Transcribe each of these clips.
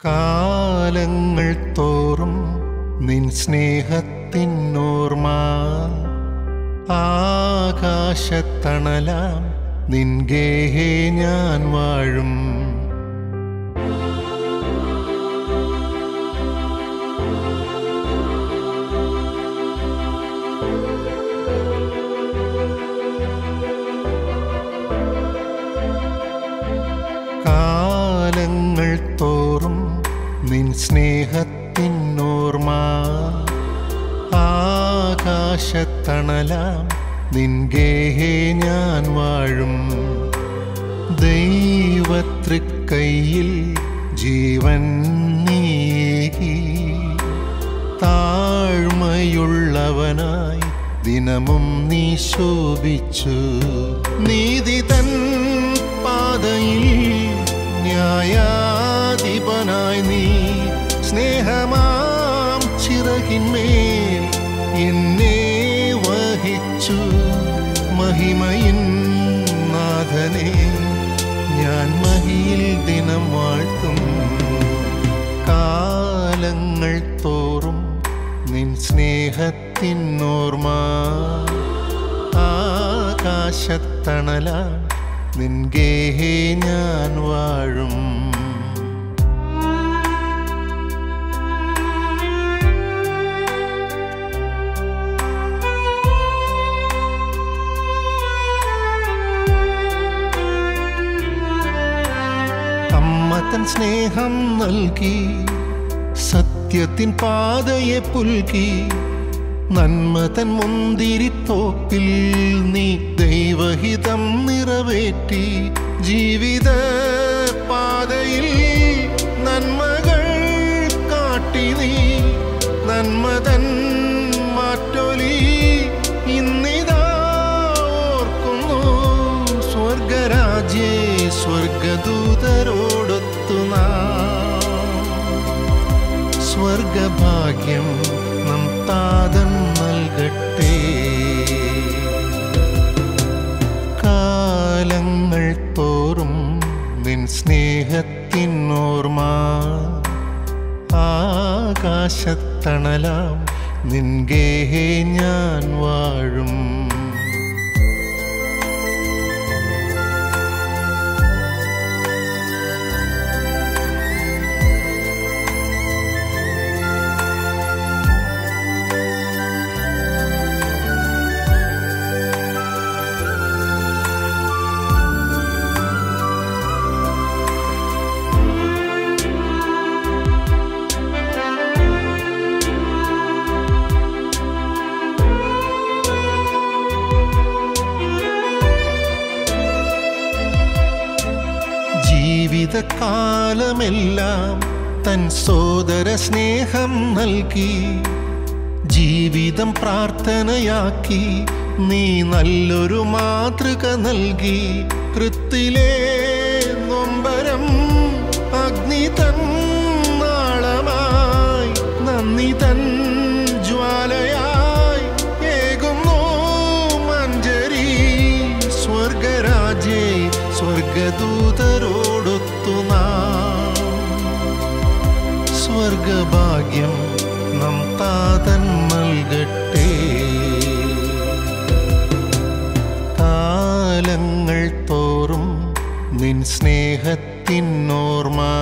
കാലങ്ങൾ തോറും നിൻ സ്നേഹത്തിനോർമ്മ ആകാശത്തണലാം നിൻ ഗേഹേ ഞാൻ വാഴും കാലങ്ങൾ തോറും നിൻ സ്നേഹത്തിനോർമ്മ ആകാശത്തണലാം നിൻ ഗേഹേ ഞാൻ വാഴും ദൈവതൃക്കൈയിൽ ജീവൻ നീകി താഴ്മയുള്ളവനായി ദിനമും നീ ശോഭിച്ചു നീതി തൻ പാതയിൽ ന്യായാധിപനായി നീ സ്നേഹമാം ചിറകിന്മേൽ എന്നെ വഹിച്ചു മഹിമയിൻ നാഥനെ ഞാൻ മഹിയിൽ ദിനം വാഴ്ത്തും കാലങ്ങൾ തോറും നിൻ സ്നേഹത്തിനോർമ്മ ആകാശത്തണല നിൻ ഗേഹേ ഞാൻ വാഴും അമ്മ തൻ സ്നേഹം നൽകി സത്യത്തിൻ പാതയെ പുൽകി നന്മ തൻ മുന്തിരിത്തോപ്പിൽ നീ ദൈവഹിതം നിറവേറ്റി ജീവിത പാതയിൽ നന്മകൾ കാട്ടി നീ നന്മ തൻ മാറ്റൊലി ഇന്നിതാ ഓർക്കുന്നു സ്വർഗരാജ്യേ സ്വർഗദൂതരോടൊത്തു നാം സ്വർഗഭാഗ്യം നം താതൻ നൽകട്ടെ കാലങ്ങൾ തോറും നിൻ സ്നേഹത്തിനോർമ്മ ആകാശത്തണലാം നിൻ ഗേഹേ ഞാൻ വാഴും ജീവിതകാലമെല്ലാം തൻ സോദര സ്നേഹം നൽകി ജീവിതം പ്രാർത്ഥനയാക്കി നീ നല്ലൊരു മാതൃക നൽകി കൃത്തിലെ നൊമ്പരം അഗ്നി തൻ നാളമായി നന്ദി തൻ ജ്വാലയായി ഏകുന്നു മഞ്ജരി സ്വർഗരാജേ സ്വർഗദൂതരോടൊത്തു നാം സ്വർഗഭാഗ്യം നം താതൻ നൽകട്ടെ കാലങ്ങൾ തോറും നിൻ സ്നേഹത്തിനോർമ്മ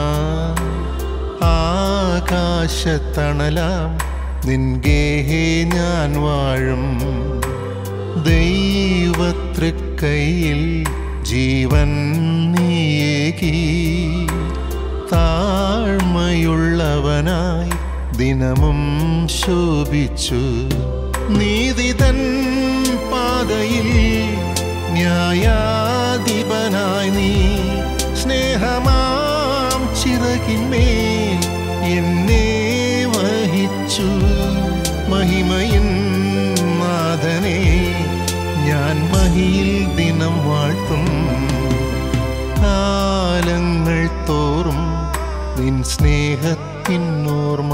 ആകാശത്തണലാം നിൻ ഗേഹേ ഞാൻ വാഴും ദൈവതൃക്കൈയിൽ ജീവൻ നീയേകി താഴ്മയുള്ളവനായി ദിനമും ശോഭിച്ചു നീതി തൻ പാതയിൽ ന്യായാധിപനായി നീ സ്നേഹമാം ചിറകിന്മേൽ എന്നെ വഹിച്ചു മഹിമയിൻ നാഥനെ ഞാൻ മഹിയിൽ ദിനം വാഴ്ത്തും കാലങ്ങൾ തോറും നിൻ സ്നേഹത്തിനോർമ്മ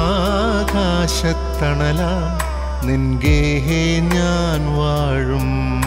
ആകാശത്തണലാം നിൻ ഗേഹേ ഞാൻ വാഴും